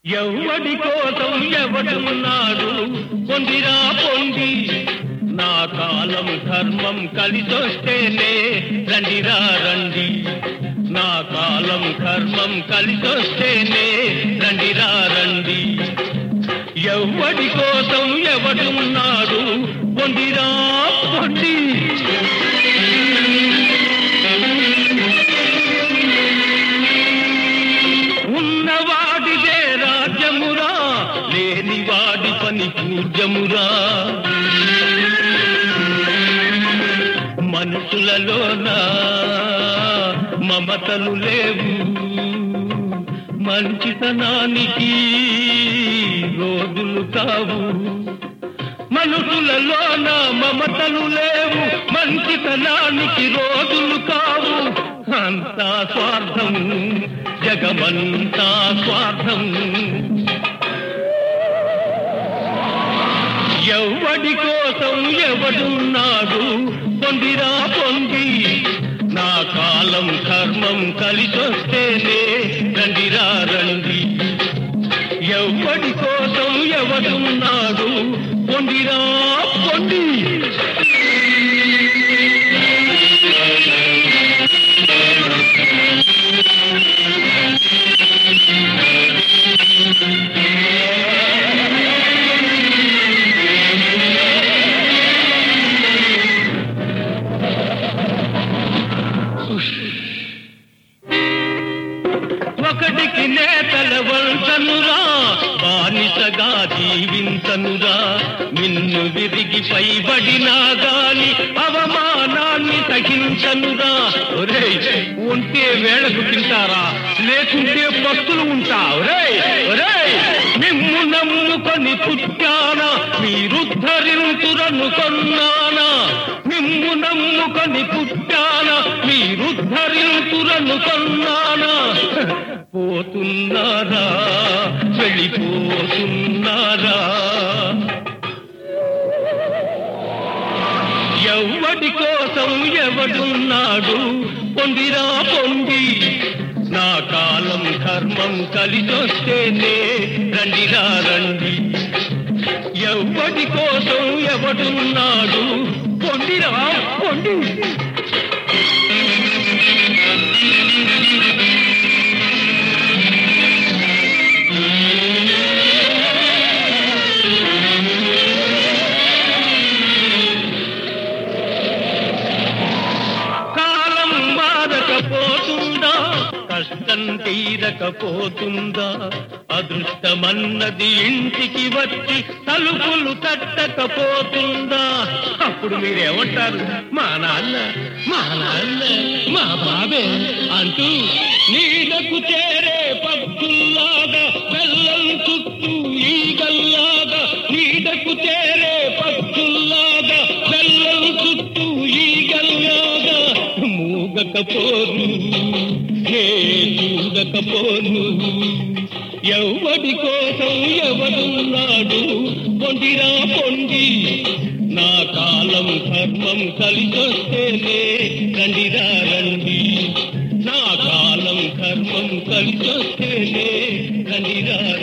ఎవడి కోసం ఎవడున్నాడు పొందిరా పొంది నా కాలం ధర్మం కలిసొస్తేనే రండిరా రండి నా కాలం ధర్మం కలిసొస్తేనే రండిరా రండి ఎవడి కోసం ఎవడున్నాడు పొందిరా పొండి ఉన్నవాడిదే రాజ్యమురా లేనివాడి పని పూజ్యమురా మనుషులలోన మమతలు లేవు మంచితనానికి రోజులు కావు మనుషులలోన మమతలు లేవు మంచితనానికి రోజులు కావు అంతా స్వార్థం జగమంతా స్వార్థం ఎవడి కోసం ఎవడున్నాడు పొందిరా పొంది నా కాలం కర్మం కలిసొస్తేనే రండిరా రండి ఎవడి కోసం ఎవడున్నాడు పొందిరా పొంది ఒకటికి నేతల వంచనురా బానిసగా జీవించనురా నిన్ను విరిగి పైబడినా గాని అవమానాన్ని సహించనురా ఒరేయ్ ఉంటే వేళకు తింటారా లేకుంటే పస్తులు ఉంటా ఒరేయ్ ఒరేయ్ మిమ్ము నమ్ముకొని పుట్టానా మీరుద్ధరించురను కొన్నానా మిమ్ము నమ్ముకొని పుట్టానా మీరుద్ధరించురను కొన్నానా పోతున్నారా వెళ్ళిపోతున్నారా ఎవడి కోసం ఎవడున్నాడు పొందిరా పొంది నా కాలం ధర్మం కలిసొస్తేనే రండిరా రండి ఎవడి కోసం ఎవడున్నాడు పొందిరా పొండి కాలం మారకపోతుందా కష్టం తీరకపోతుందా అదృష్టమన్నది ఇంటికి వచ్చి తలుపులు తట్టకపోతుందా అప్పుడు మీరేమంటారు మా నాన్న మా నాన్న మా బాబే అంటూ నీడకు చేరే పక్షుల్లాగా బెల్లం చుట్టూ ఈగల్లాగా నీడకు చేరే పక్షుల్లాగా బెల్లం చుట్టూ ఈగల్లాగా మూగకపోను హే చూడకపోను ఎవడి కోసం ఎవడున్నాడు పొందిరా పొంది నా కాలం ధర్మం కలిసొస్తేనే రండిరా రండి నా కాలం ధర్మం కలిసొస్తేనే రండిరా